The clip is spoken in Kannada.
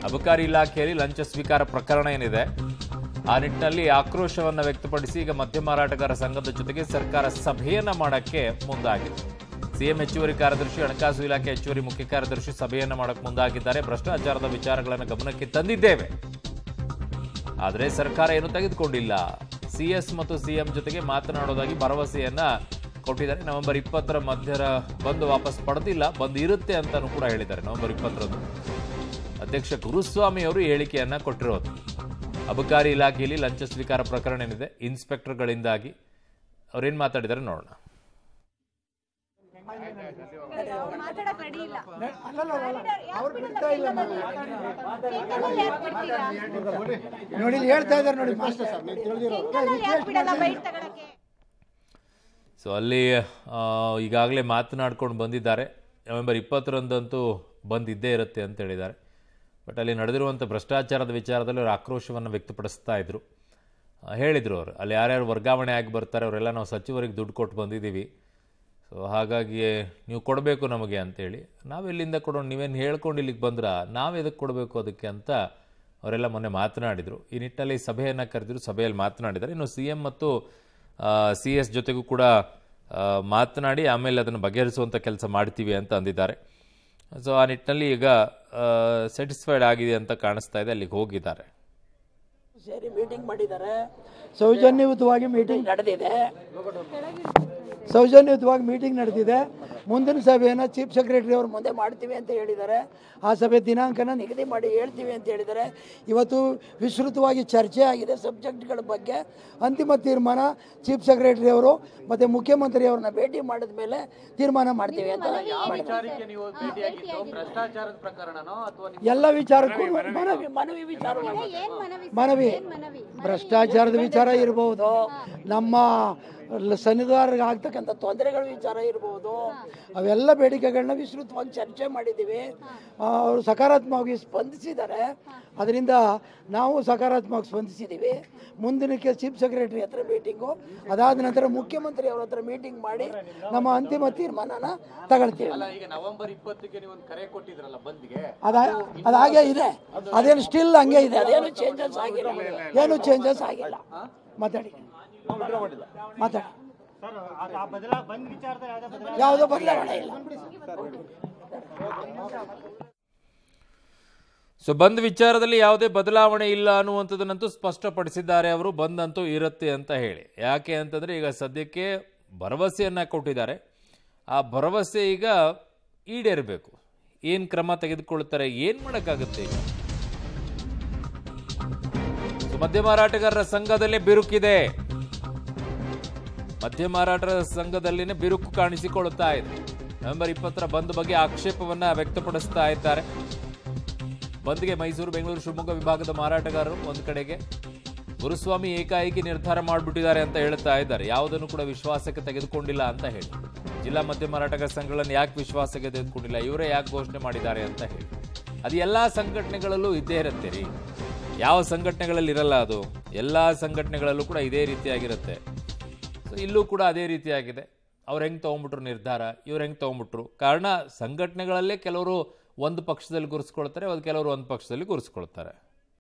ಅಬಕಾರಿ ಇಲಾಖೆಯಲ್ಲಿ ಲಂಚ ಸ್ವೀಕಾರ ಪ್ರಕರಣ ಏನಿದೆ ಆ ನಿಟ್ಟಿನಲ್ಲಿ ಆಕ್ರೋಶವನ್ನ ವ್ಯಕ್ತಪಡಿಸಿ ಈಗ ಮದ್ಯ ಮಾರಾಟಗಾರ ಸಂಘದ ಜೊತೆಗೆ ಸರ್ಕಾರ ಸಭೆಯನ್ನ ಮಾಡಕ್ಕೆ ಮುಂದಾಗಿದೆ ಸಿಎಂ ಹೆಚ್ಚುವರಿ ಕಾರ್ಯದರ್ಶಿ ಹಣಕಾಸು ಇಲಾಖೆ ಹೆಚ್ಚುವರಿ ಮುಖ್ಯ ಕಾರ್ಯದರ್ಶಿ ಸಭೆಯನ್ನ ಮಾಡಕ್ಕೆ ಮುಂದಾಗಿದ್ದಾರೆ ಭ್ರಷ್ಟಾಚಾರದ ವಿಚಾರಗಳನ್ನು ಗಮನಕ್ಕೆ ತಂದಿದ್ದೇವೆ ಆದರೆ ಸರ್ಕಾರ ಏನು ತೆಗೆದುಕೊಂಡಿಲ್ಲ ಸಿಎಸ್ ಮತ್ತು ಸಿಎಂ ಜೊತೆಗೆ ಮಾತನಾಡೋದಾಗಿ ಭರವಸೆಯನ್ನ ಕೊಟ್ಟಿದ್ದಾರೆ ನವೆಂಬರ್ ಇಪ್ಪತ್ತರ ಮಧ್ಯರ ಬಂದು ವಾಪಸ್ ಪಡೆದಿಲ್ಲ ಬಂದು ಇರುತ್ತೆ ಅಂತಾನೂ ಕೂಡ ಹೇಳಿದ್ದಾರೆ ನವೆಂಬರ್ ಇಪ್ಪತ್ತರಂದು ಅಧ್ಯಕ್ಷ ಗುರುಸ್ವಾಮಿ ಅವರು ಹೇಳಿಕೆಯನ್ನ ಕೊಟ್ಟಿರೋದು ಅಬಕಾರಿ ಇಲಾಖೆಯಲ್ಲಿ ಲಂಚ ಸ್ವೀಕಾರ ಪ್ರಕರಣ ಏನಿದೆ ಇನ್ಸ್ಪೆಕ್ಟರ್ಗಳಿಂದಾಗಿ ಅವ್ರೇನ್ ಮಾತಾಡಿದ್ದಾರೆ ನೋಡೋಣ ಮಾತಾಡಕ್ ರೆಡಿ ಇಲ್ಲ ಅವ್ರು ಬಿಡ್ತಾ ಇಲ್ಲ ಕೆಂಗಲಲ್ಲಿ ಯಾಕ್ ಬಿಡ್ತೀರಾ? ನೋಡಿ ಇಲ್ಲಿ ಹೇಳ್ತಾ ಇದ್ದಾರೆ ನೋಡಿ ಮಾಸ್ಟರ್ ಸರ್ ನೀವು ತಿಳಿದಿರೋ ಕೆಂಗಲಲ್ಲಿ ಯಾಕ್ ಬಿಡಲ್ಲ ಬೈಟ್ ತಗೊಳಕ್ಕೆ ಸೊ ಅಲ್ಲಿ ಈಗಾಗಲೇ ಮಾತನಾಡ್ಕೊಂಡು ಬಂದಿದ್ದಾರೆ ನವೆಂಬರ್ ಇಪ್ಪತ್ತರಂದಂತೂ ಬಂದಿದ್ದೇ ಇರುತ್ತೆ ಅಂತ ಹೇಳಿದ್ದಾರೆ ಬಟ್ ಅಲ್ಲಿ ನಡೆದಿರುವಂಥ ಭ್ರಷ್ಟಾಚಾರದ ವಿಚಾರದಲ್ಲಿ ಅವರು ಆಕ್ರೋಶವನ್ನು ವ್ಯಕ್ತಪಡಿಸ್ತಾ ಇದ್ರು ಆ, ಹೇಳಿದ್ರು ಅವರು ಅಲ್ಲಿ ಯಾರ್ಯಾರು ವರ್ಗಾವಣೆ ಆಗಿ ಬರ್ತಾರೆ ಅವರೆಲ್ಲ ನಾವು ಸಚಿವರಿಗೆ ದುಡ್ಡು ಕೊಟ್ಟು ಬಂದಿದ್ದೀವಿ ಸೊ ಹಾಗಾಗಿ ನೀವು ಕೊಡಬೇಕು ನಮಗೆ ಅಂತೇಳಿ ನಾವೆಲ್ಲಿಂದ ಕೊಡೋಣ ನೀವೇನು ಹೇಳ್ಕೊಂಡು ಇಲ್ಲಿಗೆ ಬಂದ್ರ ನಾವು ಎದಕ್ಕೆ ಕೊಡಬೇಕು ಅದಕ್ಕೆ ಅಂತ ಅವರೆಲ್ಲ ಮೊನ್ನೆ ಮಾತನಾಡಿದರು ಈ ನಿಟ್ಟಿನಲ್ಲಿ ಸಭೆಯನ್ನು ಕರೆದಿದ್ರು ಸಭೆಯಲ್ಲಿ ಮಾತನಾಡಿದ್ದಾರೆ ಇನ್ನು ಸಿ ಎಂ ಮತ್ತು ಸಿ ಎಸ್ ಜೊತೆಗೂ ಕೂಡ ಆ, ಮಾತನಾಡಿ ಆಮೇಲೆ ಅದನ್ನು ಬಗೆಹರಿಸುವಂಥ ಕೆಲಸ ಮಾಡ್ತೀವಿ ಅಂತ ಅಂದಿದ್ದಾರೆ ಸೊ ಆ ನಿಟ್ಟಿನಲ್ಲಿ ಈಗ ಸ್ಯಾಟಿಸ್ಫೈಡ್ ಆಗಿದೆ ಅಂತ ಕಾಣಿಸ್ತಾ ಇದೆ ಅಲ್ಲಿಗೆ ಹೋಗಿದ್ದಾರೆ ಸೇರಿ ಮೀಟಿಂಗ್ ಮಾಡಿದ್ದಾರೆ ಸೌಜನ್ಯಯುತವಾಗಿ ಮೀಟಿಂಗ್ ನಡೆದಿದೆ ಸೌಜನ್ಯಯುತವಾಗಿ ಮೀಟಿಂಗ್ ನಡೆದಿದೆ ಮುಂದಿನ ಸಭೆಯನ್ನು ಚೀಫ್ ಸೆಕ್ರೆಟರಿ ಅವರು ಮುಂದೆ ಮಾಡ್ತೀವಿ ಅಂತ ಹೇಳಿದ್ದಾರೆ ಆ ಸಭೆ ದಿನಾಂಕನ ನಿಗದಿ ಮಾಡಿ ಹೇಳ್ತೀವಿ ಅಂತ ಹೇಳಿದ್ದಾರೆ ಇವತ್ತು ವಿಸ್ತೃತವಾಗಿ ಚರ್ಚೆ ಆಗಿದೆ ಸಬ್ಜೆಕ್ಟ್ಗಳ ಬಗ್ಗೆ ಅಂತಿಮ ತೀರ್ಮಾನ ಚೀಫ್ ಸೆಕ್ರೆಟರಿ ಅವರು ಮತ್ತು ಮುಖ್ಯಮಂತ್ರಿ ಅವ್ರನ್ನ ಭೇಟಿ ಮಾಡಿದ ಮೇಲೆ ತೀರ್ಮಾನ ಮಾಡ್ತೀವಿ ಅಂತ ವಿಚಾರಕ್ಕೆ ನೀವು ಭೇಟಿಯಾಗಿದ್ದು ಭ್ರಷ್ಟಾಚಾರದ ಪ್ರಕರಣನೋ ಅಥವಾ ಎಲ್ಲ ವಿಚಾರಕ್ಕೂ ಮನವಿ ಮನವಿ ವಿಚಾರವಾಗಿ ಏನ್ ಮನವಿ ಮನವಿ ಏನ್ ಮನವಿ ಭ್ರಷ್ಟಾಚಾರದ ವಿಚಾರ ಇರಬಹುದು ನಮ್ಮ ಸನ್ನಿಧಾನರಿಗೆ ಆಗ್ತಕ್ಕಂಥ ಆಗ್ತಕ್ಕಂಥ ತೊಂದರೆಗಳ ವಿಚಾರ ಇರ್ಬೋದು ಅವೆಲ್ಲ ಬೇಡಿಕೆಗಳನ್ನ ವಿಸ್ತೃತವಾಗಿ ಚರ್ಚೆ ಮಾಡಿದ್ದೀವಿ ಆ, ಅವರು ಸಕಾರಾತ್ಮಕವಾಗಿ ಸ್ಪಂದಿಸಿದ್ದಾರೆ ಅದರಿಂದ ನಾವು ಸಕಾರಾತ್ಮಕವಾಗಿ ಸ್ಪಂದಿಸಿದ್ದೀವಿ ಮುಂದಿನಕ್ಕೆ ಚೀಫ್ ಸೆಕ್ರೆಟರಿ ಹತ್ರ ಮೀಟಿಂಗು ಅದಾದ ನಂತರ ಮುಖ್ಯಮಂತ್ರಿ ಅವ್ರ ಹತ್ರ ಮೀಟಿಂಗ್ ಮಾಡಿ ನಮ್ಮ ಅಂತಿಮ ತೀರ್ಮಾನನ ತಗೊಳ್ತೀವಿ ಅಲ್ಲ ಈಗ ನವೆಂಬರ್ ಇಪ್ಪತ್ತಕ್ಕೆ ನೀವು ಒಂದು ಕರೆ ಕೊಟ್ಟಿದ್ರಲ್ಲ ಬಂದ್ಗೆ ಅದ ಅದಾಗೆ ಇದೆ ಅದೇನು ಸ್ಟಿಲ್ ಹಂಗೆ ಇದೆ ಅದೇನು ಚೇಂಜಸ್ ಆಗಿಲ್ಲ ಏನು ಚೇಂಜಸ್ ಆಗಿಲ್ಲ ಮಾತಾಡಿ ಮಾತಾಡಿ ಯಾವುದೋ ಬದಲಾವಣೆ ಇಲ್ಲ ಸೊ ಬಂದ್ ವಿಚಾರದಲ್ಲಿ ಯಾವುದೇ ಬದಲಾವಣೆ ಇಲ್ಲ ಅನ್ನುವಂಥದ್ದನ್ನಂತೂ ಸ್ಪಷ್ಟಪಡಿಸಿದ್ದಾರೆ ಅವರು ಬಂದಂತೂ ಇರುತ್ತೆ ಅಂತ ಹೇಳಿ ಯಾಕೆ ಅಂತಂದರೆ ಈಗ ಸದ್ಯಕ್ಕೆ ಭರವಸೆಯನ್ನು ಕೊಟ್ಟಿದ್ದಾರೆ ಆ ಭರವಸೆ ಈಗ ಈಡೇರಬೇಕು ಏನು ಕ್ರಮ ತೆಗೆದುಕೊಳ್ತಾರೆ ಏನು ಮಾಡೋಕ್ಕಾಗುತ್ತೆ ಈಗ ಸೊ ಮದ್ಯ ಮಾರಾಟಗಾರರ ಸಂಘದಲ್ಲೇ ಬಿರುಕಿದೆ ಮದ್ಯ ಮಾರಾಟದ ಸಂಘದಲ್ಲಿನೇ ಬಿರುಕು ಕಾಣಿಸಿಕೊಳ್ಳುತ್ತಾ ಇದೆ ನವೆಂಬರ್ ಇಪ್ಪತ್ತರ ಬಂದ್ ಬಗ್ಗೆ ಆಕ್ಷೇಪವನ್ನ ವ್ಯಕ್ತಪಡಿಸ್ತಾ ಇದ್ದಾರೆ ಬಂದ್ಗೆ ಮೈಸೂರು ಬೆಂಗಳೂರು ಶಿವಮೊಗ್ಗ ವಿಭಾಗದ ಮಾರಾಟಗಾರರು ಒಂದು ಕಡೆಗೆ ಗುರುಸ್ವಾಮಿ ಏಕಾಏಕಿ ನಿರ್ಧಾರ ಮಾಡಿಬಿಟ್ಟಿದ್ದಾರೆ ಅಂತ ಹೇಳ್ತಾ ಇದ್ದಾರೆ ಯಾವುದನ್ನು ಕೂಡ ವಿಶ್ವಾಸಕ್ಕೆ ತೆಗೆದುಕೊಂಡಿಲ್ಲ ಅಂತ ಹೇಳಿ ಜಿಲ್ಲಾ ಮದ್ಯ ಮಾರಾಟಗಾರ ಸಂಘಗಳನ್ನು ಯಾಕೆ ವಿಶ್ವಾಸಕ್ಕೆ ತೆಗೆದುಕೊಂಡಿಲ್ಲ ಇವರೇ ಯಾಕೆ ಘೋಷಣೆ ಮಾಡಿದ್ದಾರೆ ಅಂತ ಹೇಳಿ ಅದು ಎಲ್ಲ ಸಂಘಟನೆಗಳಲ್ಲೂ ಇದ್ದೇ ಇರುತ್ತೆ ರೀ ಯಾವ ಸಂಘಟನೆಗಳಲ್ಲಿ ಇರಲ್ಲ ಅದು ಎಲ್ಲ ಸಂಘಟನೆಗಳಲ್ಲೂ ಕೂಡ ಇದೇ ರೀತಿಯಾಗಿರುತ್ತೆ ಸೊ ಇಲ್ಲೂ ಕೂಡ ಅದೇ ರೀತಿಯಾಗಿದೆ ಅವ್ರು ಹೆಂಗೆ ತೊಗೊಂಬಿಟ್ರು ನಿರ್ಧಾರ ಇವ್ರು ಹೆಂಗೆ ತೊಗೊಂಬಿಟ್ರು ಕಾರಣ ಸಂಘಟನೆಗಳಲ್ಲೇ ಕೆಲವರು ಒಂದು ಪಕ್ಷದಲ್ಲಿ ಗುರುಸ್ಕೊಳ್ತಾರೆ ಅದು ಕೆಲವರು ಒಂದು ಪಕ್ಷದಲ್ಲಿ ಗುರುಸ್ಕೊಳ್ತಾರೆ